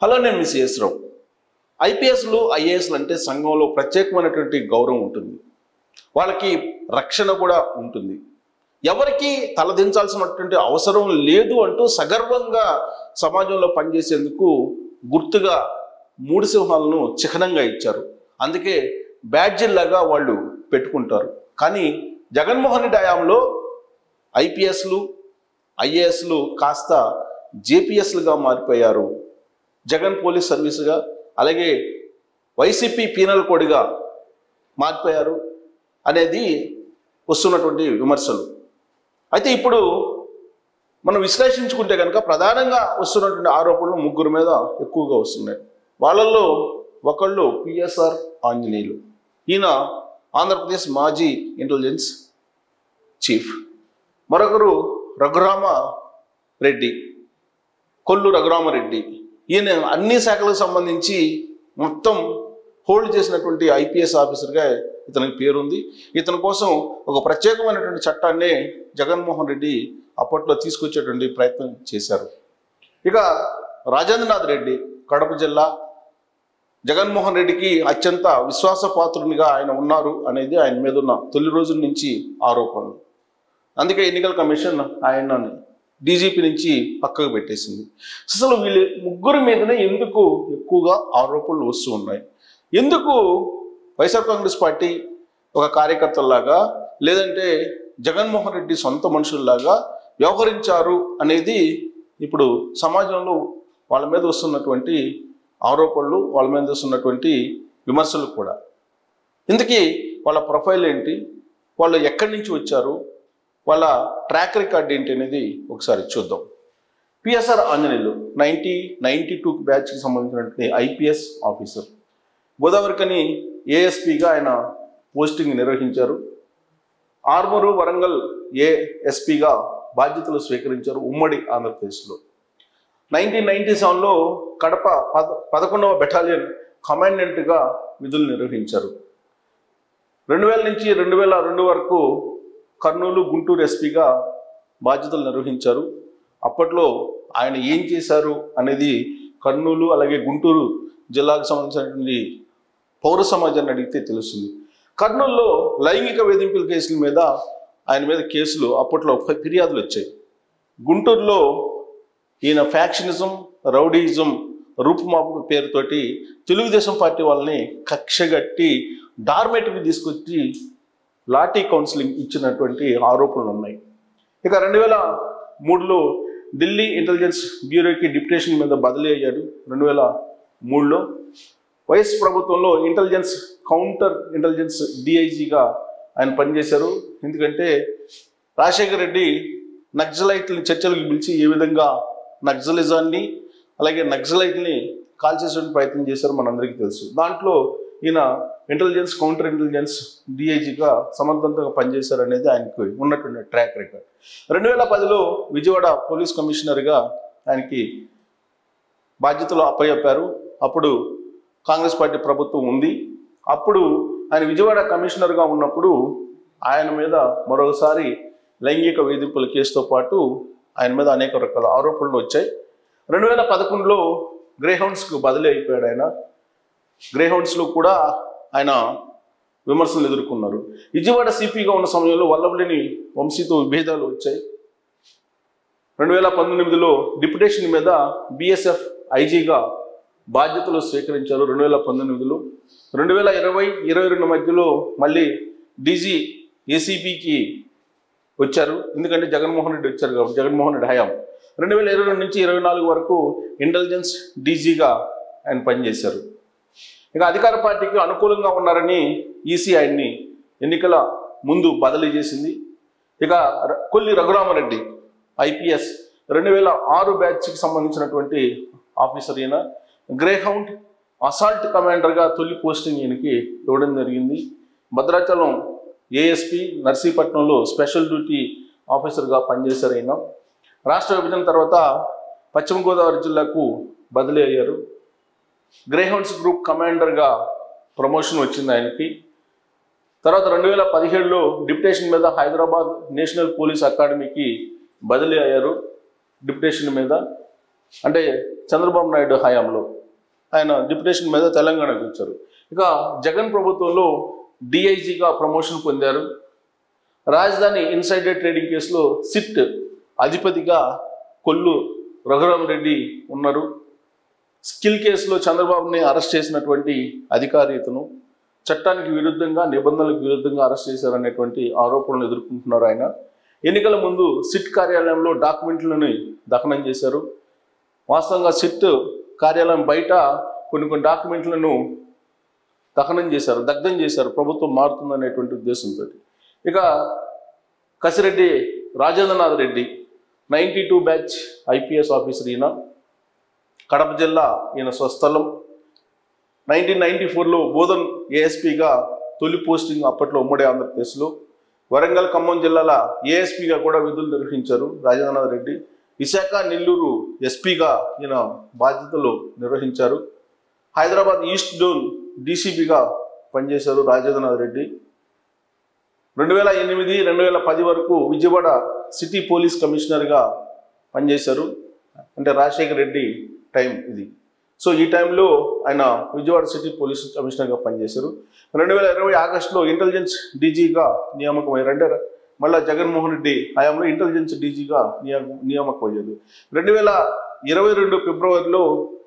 hello నేను miss రావు ఐపీఎస్లు ఐఏఎస్లు అంటే సంఘంలో ప్రత్యేకమైనటువంటి గౌరవం ఉంటుంది వాళ్ళకి రక్షణ కూడా ఉంటుంది ఎవరికి తలదించాల్సినటువంటి అవసరం లేదు అంటూ సగర్వంగా సమాజంలో పనిచేసేందుకు గుర్తుగా మూడు సింహాలను చిహ్నంగా ఇచ్చారు అందుకే బ్యాడ్జిల్లాగా వాళ్ళు పెట్టుకుంటారు కానీ జగన్మోహన్ రెడ్డి హయాంలో ఐపీఎస్లు ఐఏఎస్లు కాస్త జేపీఎస్లుగా మారిపోయారు జగన్ పోలీస్ సర్వీసుగా అలాగే వైసీపీ పీనల్ కోడ్గా మారిపోయారు అనేది వస్తున్నటువంటి విమర్శలు అయితే ఇప్పుడు మనం విశ్లేషించుకుంటే కనుక ప్రధానంగా వస్తున్నటువంటి ఆరోపణలు ముగ్గురు మీద ఎక్కువగా వస్తున్నాయి వాళ్ళల్లో ఒకళ్ళు పిఎస్ఆర్ ఆంజనేయులు ఈయన ఆంధ్రప్రదేశ్ మాజీ ఇంటెలిజెన్స్ చీఫ్ మరొకరు రఘురామ రెడ్డి కొల్లు రఘురామరెడ్డి ఈయన అన్ని శాఖలకు సంబంధించి మొత్తం హోల్డ్ చేసినటువంటి ఐపీఎస్ ఆఫీసర్గా ఇతనికి పేరుంది ఇతని కోసం ఒక ప్రత్యేకమైనటువంటి చట్టాన్ని జగన్మోహన్ రెడ్డి అప్పట్లో తీసుకొచ్చేటువంటి ప్రయత్నం చేశారు ఇక రాజేంద్రనాథ్ రెడ్డి కడప జిల్లా జగన్మోహన్ రెడ్డికి అత్యంత విశ్వాసపాత్రునిగా ఆయన ఉన్నారు అనేది ఆయన మీద ఉన్న తొలి రోజుల నుంచి ఆరోపణలు అందుకే ఎన్నికల కమిషన్ ఆయనని డీజీపీ నుంచి పక్కకు పెట్టేసింది అసలు వీళ్ళు ముగ్గురు మీదనే ఎందుకు ఎక్కువగా ఆరోపణలు వస్తూ ఉన్నాయి ఎందుకు వైఎస్ఆర్ కాంగ్రెస్ పార్టీ ఒక కార్యకర్తల్లాగా లేదంటే జగన్మోహన్ రెడ్డి సొంత మనుషుల్లాగా వ్యవహరించారు అనేది ఇప్పుడు సమాజంలో వాళ్ళ మీద వస్తున్నటువంటి ఆరోపణలు వాళ్ళ మీద వస్తున్నటువంటి విమర్శలు కూడా ఇంతకీ వాళ్ళ ప్రొఫైల్ ఏంటి వాళ్ళు ఎక్కడి నుంచి వచ్చారు వాళ్ళ ట్రాక్ రికార్డ్ ఏంటి అనేది ఒకసారి చూద్దాం PSR Anjaneyulu ninety ninety two బ్యాచ్కి సంబంధించినటువంటి ఐపీఎస్ ఆఫీసర్ గోదావరికని ఏఎస్పీగా ఆయన పోస్టింగ్ నిర్వహించారు ఆర్మూరు వరంగల్ ఏఎస్పీగా బాధ్యతలు స్వీకరించారు ఉమ్మడి ఆంధ్రప్రదేశ్లో నైన్టీన్ నైన్టీ సెవెన్లో కడప పద పదకొండవ బెటాలియన్ కమాండెంట్గా విధులు నిర్వహించారు రెండు వేల నుంచి రెండు వేల రెండు వరకు కర్నూలు గుంటూరు ఎస్పీగా బాధ్యతలు నిర్వహించారు అప్పట్లో ఆయన ఏం చేశారు అనేది కర్నూలు అలాగే గుంటూరు జిల్లాకు సంబంధించినటువంటి పౌర సమాజాన్ని అడిగితే తెలుస్తుంది కర్నూలులో లైంగిక వేధింపుల కేసుల మీద ఆయన మీద కేసులు అప్పట్లో ఫిర్యాదులు వచ్చాయి గుంటూరులో ఈయన ఫ్యాక్షనిజం రౌడీయిజం రూపుమాపు పేరుతోటి తెలుగుదేశం పార్టీ వాళ్ళని కక్షగట్టి డార్మేట్కి తీసుకొచ్చి లాఠీ కౌన్సిలింగ్ ఇచ్చినటువంటి ఆరోపణలు ఉన్నాయి ఇక రెండు వేల మూడులో ఢిల్లీ ఇంటెలిజెన్స్ బ్యూరోకి డిప్యుటేషన్ మీద బదిలీ అయ్యాడు రెండు వేల మూడులో వైఎస్ ప్రభుత్వంలో ఇంటెలిజెన్స్ కౌంటర్ ఇంటెలిజెన్స్ డిఐజీగా ఆయన పనిచేశారు ఎందుకంటే రాజశేఖర రెడ్డి నక్సలైట్లని చర్చలకు పిలిచి ఏ విధంగా నక్సలిజాన్ని అలాగే నక్సలైట్ని కాల్చేసే ప్రయత్నం చేశారు మనందరికీ తెలుసు దాంట్లో ఈయన ఇంటెలిజెన్స్ కౌంటర్ ఇంటెలిజెన్స్ డిఐజీగా సమర్థవంతంగా పనిచేశారు అనేది ఆయనకు ఉన్నటువంటి ట్రాక్ రికార్డ్ రెండు వేల పదిలో విజయవాడ పోలీస్ కమిషనర్గా ఆయనకి బాధ్యతలు అప్పచెప్పారు అప్పుడు కాంగ్రెస్ పార్టీ ప్రభుత్వం ఉంది అప్పుడు ఆయన విజయవాడ కమిషనర్గా ఉన్నప్పుడు ఆయన మీద మరొకసారి లైంగిక వేధింపుల కేసుతో పాటు ఆయన మీద అనేక రకాల ఆరోపణలు వచ్చాయి రెండు వేల పదకొండులో గ్రేహౌండ్స్కు బదిలీ అయిపోయాడు ఆయన గ్రేహౌండ్స్లో కూడా ఆయన విమర్శలు ఎదుర్కొన్నారు విజయవాడ సిపిగా ఉన్న సమయంలో వల్లభలేని వంశీతో విభేదాలు వచ్చాయి రెండు వేల పంతొమ్మిదిలో డిప్యుటేషన్ మీద బిఎస్ఎఫ్ ఐజీగా బాధ్యతలు స్వీకరించారు రెండు వేల పంతొమ్మిదిలో రెండు వేల ఇరవై ఇరవై రెండు మధ్యలో మళ్ళీ డీజీ ఏసీబీకి వచ్చారు ఎందుకంటే జగన్మోహన్ రెడ్డి వచ్చారు కాబట్టి జగన్మోహన్ రెడ్డి హయాం రెండు వేల ఇరవై రెండు నుంచి ఇరవై నాలుగు వరకు ఇంటెలిజెన్స్ డీజీగా ఆయన పనిచేశారు ఇక అధికార పార్టీకి అనుకూలంగా ఉన్నారని ఈసీ ఆయన్ని ఎన్నికల ముందు బదిలీ చేసింది ఇక ర- కొల్లి రఘురామరెడ్డి ఐపీఎస్ రెండు వేల ఆరు బ్యాచ్కి సంబంధించినటువంటి ఆఫీసర్ ఈయన గ్రేహౌండ్ అసాల్ట్ కమాండర్గా తొలి పోస్టింగ్ ఈయనకి ఇవ్వడం జరిగింది భద్రాచలం ఏఎస్పి నర్సీపట్నంలో స్పెషల్ డ్యూటీ ఆఫీసర్గా పనిచేశారు ఆయన రాష్ట్ర విభజన తర్వాత పశ్చిమ గోదావరి జిల్లాకు బదిలీ అయ్యారు గ్రేహౌండ్స్ గ్రూప్ కమాండర్గా ప్రమోషన్ వచ్చింది ఆయనకి తర్వాత రెండు వేల పదిహేడులో డిప్యుటేషన్ మీద హైదరాబాద్ నేషనల్ పోలీస్ అకాడమీకి బదిలీ అయ్యారు డిప్యుటేషన్ మీద అంటే చంద్రబాబు నాయుడు హయాంలో ఆయన డిప్యుటేషన్ మీద తెలంగాణకు వచ్చారు ఇక జగన్ ప్రభుత్వంలో డిఐజీగా ప్రమోషన్ పొందారు రాజధాని ఇన్సైడర్ ట్రేడింగ్ కేసులో సిట్ అధిపతిగా కొల్లు రఘురామరెడ్డి ఉన్నారు స్కిల్ కేసులో చంద్రబాబుని అరెస్ట్ చేసినటువంటి అధికారి ఇతను చట్టానికి విరుద్ధంగా నిబంధనలకు విరుద్ధంగా అరెస్ట్ చేశారనేటువంటి ఆరోపణలు ఎదుర్కొంటున్నారు ఆయన ఎన్నికల ముందు సిట్ కార్యాలయంలో డాక్యుమెంట్లను దహనం చేశారు వాస్తవంగా సిట్ కార్యాలయం బయట కొన్ని కొన్ని డాక్యుమెంట్లను దహనం చేశారు దగ్ధం చేశారు ప్రభుత్వం మారుతుందనేటువంటి ఉద్దేశంతో ఇక Kasireddy Rajendranath Reddy ninety two batch IPS officer ఈయన కడప జిల్లా ఈయన స్వస్థలం నైన్టీన్ నైన్టీ ఫోర్లో బోధన్ ఏఎస్పీగా తొలి పోస్టింగ్ అప్పట్లో ఉమ్మడి ఆంధ్రప్రదేశ్లో వరంగల్ ఖమ్మం జిల్లాల ఏఎస్పీగా కూడా విధులు నిర్వహించారు రాజేంద్రనాథ్ రెడ్డి విశాఖ నెల్లూరు ఎస్పీగా ఈయన బాధ్యతలు నిర్వహించారు హైదరాబాద్ ఈస్ట్ జోన్ డీసీపీగా పనిచేశారు రాజేంద్రనాథ్ రెడ్డి రెండు వేల ఎనిమిది రెండు వేల పది వరకు విజయవాడ సిటీ పోలీస్ కమిషనర్గా పనిచేశారు అంటే రాజశేఖర్ రెడ్డి టైం ఇది సో ఈ టైంలో ఆయన విజయవాడ సిటీ పోలీస్ కమిషనర్గా పనిచేశారు రెండు వేల ఇరవై ఆగస్టులో ఇంటెలిజెన్స్ డీజీగా నియామకమయ్యారు అంటే మళ్ళా జగన్మోహన్ రెడ్డి హయాంలో ఇంటెలిజెన్స్ డీజీగా నియామ నియామకమయ్యారు రెండు వేల ఇరవై రెండు ఫిబ్రవరిలో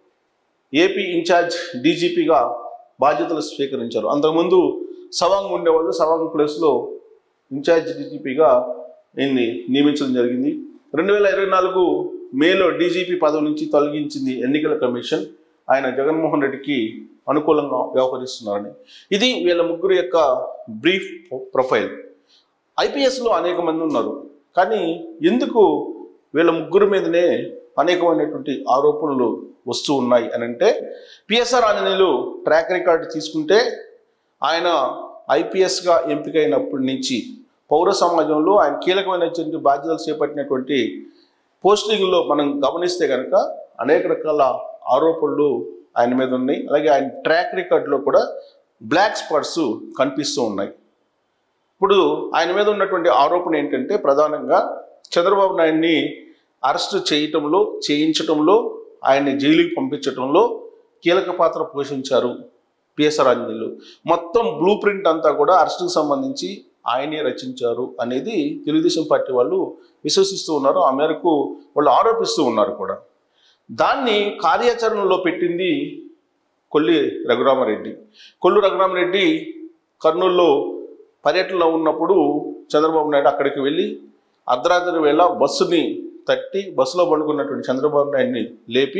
ఏపీ ఇన్ఛార్జ్ డీజీపీగా బాధ్యతలు స్వీకరించారు అంతకుముందు సవాంగ్ ఉండేవాళ్ళు సవాంగ్ ప్లేస్లో ఇన్ఛార్జ్ డీజీపీగా ఈయన్ని నియమించడం జరిగింది రెండు వేల ఇరవై నాలుగు మేలో డీజీపీ పదవి నుంచి తొలగించింది ఎన్నికల కమిషన్ ఆయన జగన్మోహన్ రెడ్డికి అనుకూలంగా వ్యవహరిస్తున్నారని ఇది వీళ్ళ ముగ్గురు యొక్క బ్రీఫ్ ప్రొఫైల్ ఐపీఎస్లో అనేక మంది ఉన్నారు కానీ ఎందుకు వీళ్ళ ముగ్గురు మీదనే అనేకమైనటువంటి ఆరోపణలు వస్తూ ఉన్నాయి అని అంటే పిఎస్ఆర్ ఆంజనేయులు ట్రాక్ రికార్డు తీసుకుంటే ఆయన ఐపీఎస్గా ఎంపికైనప్పటి నుంచి పౌర సమాజంలో ఆయన కీలకమైనటువంటి బాధ్యతలు చేపట్టినటువంటి పోస్టింగ్లో మనం గమనిస్తే కనుక అనేక రకాల ఆరోపణలు ఆయన మీద ఉన్నాయి అలాగే ఆయన ట్రాక్ రికార్డులో కూడా బ్లాక్ స్పాట్స్ కనిపిస్తూ ఉన్నాయి ఇప్పుడు ఆయన మీద ఉన్నటువంటి ఆరోపణ ఏంటంటే ప్రధానంగా చంద్రబాబు నాయుడిని అరెస్ట్ చేయటంలో చేయించటంలో ఆయన్ని జైలుకి పంపించటంలో కీలక పాత్ర పోషించారు పిఎస్ఆర్ ఆంజనేయులు మొత్తం బ్లూ ప్రింట్ అంతా కూడా అరెస్టుకు సంబంధించి ఆయనే రచించారు అనేది తెలుగుదేశం పార్టీ వాళ్ళు విశ్వసిస్తూ ఉన్నారు ఆ మేరకు వాళ్ళు ఆరోపిస్తూ ఉన్నారు కూడా దాన్ని కార్యాచరణలో పెట్టింది కొల్లి రఘురామరెడ్డి కొల్లు రఘురామరెడ్డి కర్నూలులో పర్యటనలో ఉన్నప్పుడు చంద్రబాబు నాయుడు అక్కడికి వెళ్ళి అర్ధరాత్రి వేళ బస్సుని తట్టి బస్సులో పండుకున్నటువంటి చంద్రబాబు నాయుడిని లేపి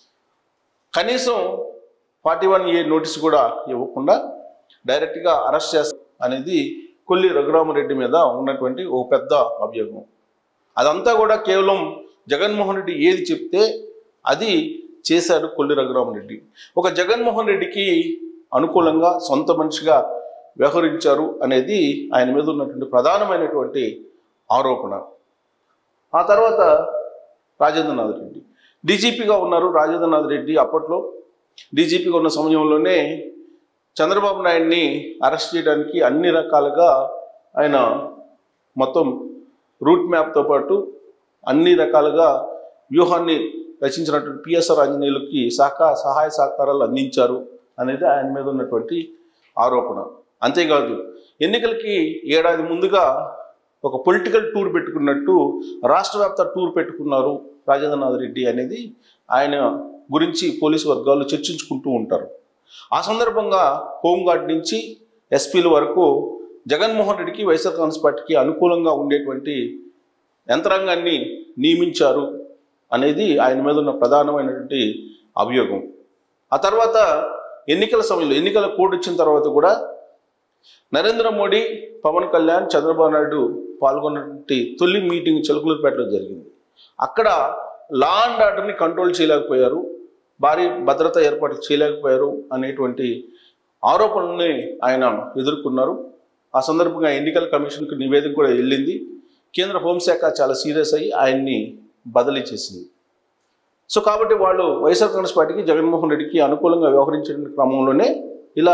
కనీసం ఫార్టీ వన్ ఏ నోటీస్ కూడా ఇవ్వకుండా డైరెక్ట్గా అరెస్ట్ చేస్తా అనేది కొల్లి రఘురామరెడ్డి మీద ఉన్నటువంటి ఓ పెద్ద అభియోగం అదంతా కూడా కేవలం జగన్మోహన్ రెడ్డి ఏది చెప్తే అది చేశాడు కొల్లి రఘురామరెడ్డి ఒక జగన్మోహన్ రెడ్డికి అనుకూలంగా సొంత మనిషిగా వ్యవహరించారు అనేది ఆయన మీద ఉన్నటువంటి ప్రధానమైనటువంటి ఆరోపణ ఆ తర్వాత రాజేంద్రనాథ్ రెడ్డి డీజీపీగా ఉన్నారు రాజేంద్రనాథ్ రెడ్డి అప్పట్లో డీజీపీగా ఉన్న సమయంలోనే చంద్రబాబు నాయుడిని అరెస్ట్ చేయడానికి అన్ని రకాలుగా ఆయన మొత్తం రూట్ మ్యాప్తో పాటు అన్ని రకాలుగా వ్యూహాన్ని రచించినటువంటి పిఎస్ఆర్ ఆంజనేయులకి సహకా సహాయ సహకారాలు అందించారు అనేది ఆయన మీద ఉన్నటువంటి ఆరోపణ అంతేకాదు ఎన్నికలకి ఏడాది ముందుగా ఒక పొలిటికల్ టూర్ పెట్టుకున్నట్టు రాష్ట్ర వ్యాప్త టూర్ పెట్టుకున్నారు రాజేంద్రనాథ్ రెడ్డి అనేది ఆయన గురించి పోలీసు వర్గాలు చర్చించుకుంటూ ఉంటారు ఆ సందర్భంగా హోంగార్డ్ నుంచి ఎస్పీల వరకు జగన్మోహన్ రెడ్డికి వైఎస్ఆర్ కాంగ్రెస్ పార్టీకి అనుకూలంగా ఉండేటువంటి యంత్రాంగాన్ని నియమించారు అనేది ఆయన మీద ఉన్న ప్రధానమైనటువంటి అభియోగం ఆ తర్వాత ఎన్నికల సమయంలో ఎన్నికల కోడ్ వచ్చిన తర్వాత కూడా నరేంద్ర మోడీ పవన్ కళ్యాణ్ చంద్రబాబు నాయుడు పాల్గొన్నటువంటి తొలి మీటింగ్ చిలకలూరుపేటలో జరిగింది అక్కడ లా అండ్ ఆర్డర్ని కంట్రోల్ చేయలేకపోయారు భారీ భద్రత ఏర్పాట్లు చేయలేకపోయారు అనేటువంటి ఆరోపణల్ని ఆయన ఎదుర్కొన్నారు ఆ సందర్భంగా ఎన్నికల కమిషన్కి నివేదిక కూడా వెళ్ళింది కేంద్ర హోంశాఖ చాలా సీరియస్ అయ్యి ఆయన్ని బదిలీ చేసింది సో కాబట్టి వాళ్ళు వైఎస్ఆర్ కాంగ్రెస్ పార్టీకి జగన్మోహన్ రెడ్డికి అనుకూలంగా వ్యవహరించిన క్రమంలోనే ఇలా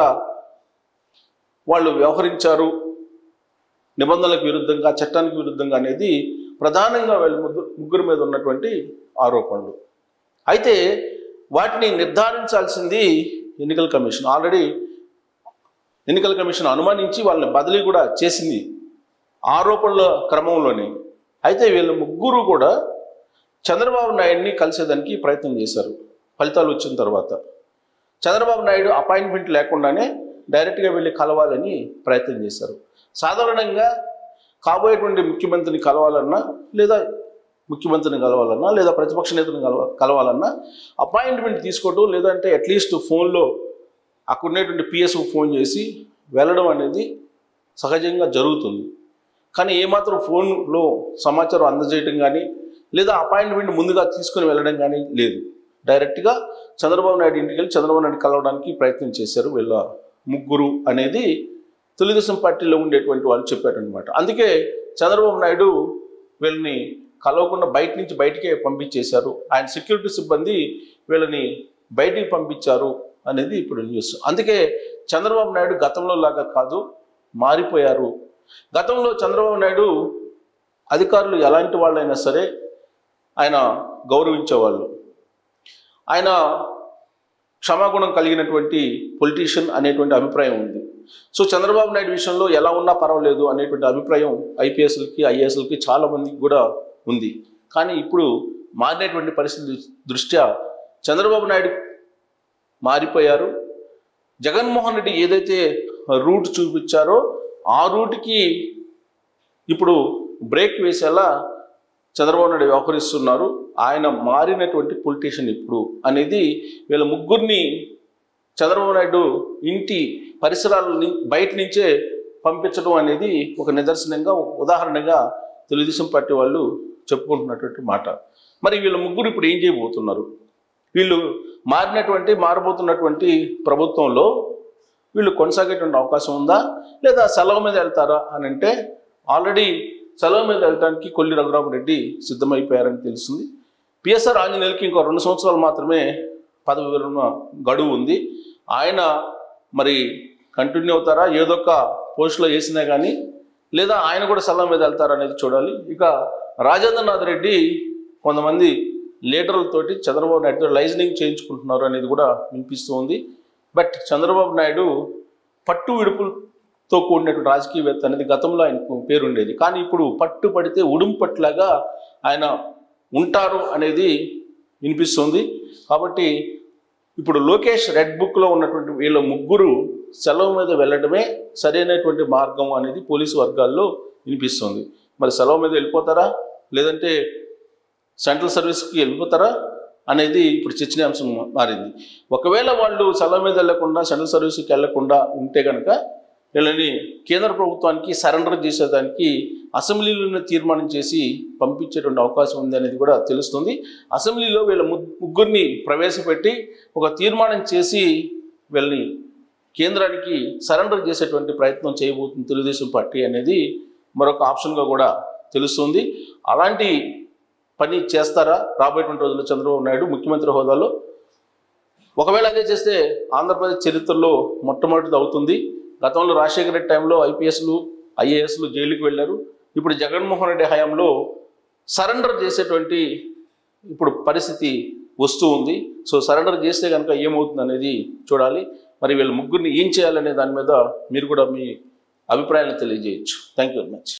వాళ్ళు వ్యవహరించారు నిబంధనలకు విరుద్ధంగా చట్టానికి విరుద్ధంగా అనేది ప్రధానంగా వీళ్ళ ముగ్గురు ముగ్గురు మీద ఉన్నటువంటి ఆరోపణలు అయితే వాటిని నిర్ధారించాల్సింది ఎన్నికల కమిషన్ ఆల్రెడీ ఎన్నికల కమిషన్ అనుమానించి వాళ్ళని బదిలీ కూడా చేసింది ఆరోపణల క్రమంలోనే అయితే వీళ్ళ ముగ్గురు కూడా చంద్రబాబు నాయుడిని కలిసేదానికి ప్రయత్నం చేశారు ఫలితాలు వచ్చిన తర్వాత చంద్రబాబు నాయుడు అపాయింట్మెంట్ లేకుండానే డైరెక్ట్గా వెళ్ళి కలవాలని ప్రయత్నం చేశారు సాధారణంగా కాబోయేటువంటి ముఖ్యమంత్రిని కలవాలన్నా లేదా ముఖ్యమంత్రిని కలవాలన్నా లేదా ప్రతిపక్ష నేతను కలవ కలవాలన్నా అపాయింట్మెంట్ తీసుకోవడం లేదంటే అట్లీస్ట్ ఫోన్లో అక్కడ ఉండేటువంటి పిఎస్కు ఫోన్ చేసి వెళ్ళడం అనేది సహజంగా జరుగుతుంది కానీ ఏమాత్రం ఫోన్లో సమాచారం అందజేయడం కానీ లేదా అపాయింట్మెంట్ ముందుగా తీసుకొని వెళ్ళడం కానీ లేదు డైరెక్ట్గా చంద్రబాబు నాయుడు ఇంటికి వెళ్ళి చంద్రబాబు నాయుడు కలవడానికి ప్రయత్నం చేశారు వీళ్ళ ముగ్గురు అనేది తెలుగుదేశం పార్టీలో ఉండేటువంటి వాళ్ళు చెప్పారనమాట అందుకే చంద్రబాబు నాయుడు వీళ్ళని కలవకుండా బయట నుంచి బయటికే పంపించేశారు ఆయన సెక్యూరిటీ సిబ్బంది వీళ్ళని బయటికి పంపించారు అనేది ఇప్పుడు న్యూస్ అందుకే చంద్రబాబు నాయుడు గతంలో లాగా కాదు మారిపోయారు గతంలో చంద్రబాబు నాయుడు అధికారులు ఎలాంటి వాళ్ళైనా సరే ఆయన గౌరవించేవాళ్ళు ఆయన క్షమాగుణం కలిగినటువంటి పొలిటీషియన్ అనేటువంటి అభిప్రాయం ఉంది సో చంద్రబాబు నాయుడు విషయంలో ఎలా ఉన్నా పర్వాలేదు అనేటువంటి అభిప్రాయం ఐపీఎస్లకి ఐఏఎస్లకి చాలా మందికి కూడా ఉంది కానీ ఇప్పుడు మారినటువంటి పరిస్థితి దృష్ట్యా చంద్రబాబు నాయుడు మారిపోయారు జగన్మోహన్ రెడ్డి ఏదైతే రూట్ చూపించారో ఆ రూట్కి ఇప్పుడు బ్రేక్ వేసేలా చంద్రబాబు నాయుడు వ్యవహరిస్తున్నారు ఆయన మారినటువంటి పొలిటీషియన్ ఇప్పుడు అనేది వీళ్ళ ముగ్గురిని చంద్రబాబు నాయుడు ఇంటి పరిసరాల ని- బయట నుంచే పంపించడం అనేది ఒక నిదర్శనంగా ఒక ఉదాహరణగా తెలుగుదేశం పార్టీ వాళ్ళు చెప్పుకుంటున్నటువంటి మాట మరి వీళ్ళ ముగ్గురు ఇప్పుడు ఏం చేయబోతున్నారు వీళ్ళు మారినటువంటి మారబోతున్నటువంటి ప్రభుత్వంలో వీళ్ళు కొనసాగేటువంటి అవకాశం ఉందా లేదా సెలవు మీద వెళ్తారా అని అంటే ఆల్రెడీ సెలవు మీద వెళ్ళడానికి కొల్లి రఘురామరెడ్డి సిద్ధమైపోయారని తెలుస్తుంది పిఎస్ఆర్ ఆంజనేయులకి ఇంకో రెండు సంవత్సరాలు మాత్రమే పదవి విరమణ గడువు ఉంది ఆయన మరి కంటిన్యూ అవుతారా ఏదో ఒక పోస్టులో వేసినా కానీ లేదా ఆయన కూడా సెలవు మీద వెళ్తారా అనేది చూడాలి ఇక రాజేంద్రనాథ్ రెడ్డి కొంతమంది లీడర్లతోటి చంద్రబాబు నాయుడుతో లైజనింగ్ చేయించుకుంటున్నారు అనేది కూడా వినిపిస్తూ ఉంది బట్ చంద్రబాబు నాయుడు పట్టు విడుపులతో కూడినటువంటి రాజకీయవేత్త అనేది గతంలో ఆయనకు పేరుండేది కానీ ఇప్పుడు పట్టు పడితే ఉడుంపట్లాగా ఆయన ఉంటారు అనేది వినిపిస్తుంది కాబట్టి ఇప్పుడు లోకేష్ రెడ్ బుక్లో ఉన్నటువంటి వీళ్ళ ముగ్గురు సెలవు మీద వెళ్ళడమే సరైనటువంటి మార్గం అనేది పోలీసు వర్గాల్లో వినిపిస్తుంది మరి సెలవు మీద వెళ్ళిపోతారా లేదంటే సెంట్రల్ సర్వీస్కి వెళ్ళిపోతారా అనేది ఇప్పుడు చర్చనీయాంశం మారింది ఒకవేళ వాళ్ళు సెలవు మీద వెళ్లకుండా సెంట్రల్ సర్వీస్కి వెళ్లకుండా ఉంటే కనుక వీళ్ళని కేంద్ర ప్రభుత్వానికి సరెండర్ చేసేదానికి అసెంబ్లీలోనే తీర్మానం చేసి పంపించేటువంటి అవకాశం ఉంది అనేది కూడా తెలుస్తుంది అసెంబ్లీలో వీళ్ళ ము- ముగ్గురిని ప్రవేశపెట్టి ఒక తీర్మానం చేసి వీళ్ళని కేంద్రానికి సరెండర్ చేసేటువంటి ప్రయత్నం చేయబోతుంది తెలుగుదేశం పార్టీ అనేది మరొక ఆప్షన్గా కూడా తెలుస్తుంది అలాంటి పని చేస్తారా రాబోయేటువంటి రోజుల్లో చంద్రబాబు నాయుడు ముఖ్యమంత్రి హోదాలో ఒకవేళ అదే చేస్తే ఆంధ్రప్రదేశ్ చరిత్రలో మొట్టమొదటిది అవుతుంది గతంలో రాజశేఖర రెడ్డి టైంలో ఐపీఎస్లు ఐఏఎస్లు జైలుకి వెళ్ళారు ఇప్పుడు జగన్మోహన్ రెడ్డి హయాంలో సరెండర్ చేసేటువంటి ఇప్పుడు పరిస్థితి వస్తూ ఉంది సో సరెండర్ చేస్తే కనుక ఏమవుతుంది అనేది చూడాలి మరి వీళ్ళ ముగ్గురిని ఏం చేయాలనే దాని మీద మీరు కూడా మీ అభిప్రాయాలు తెలియజేయచ్చు థ్యాంక్ యూ వెరీ మచ్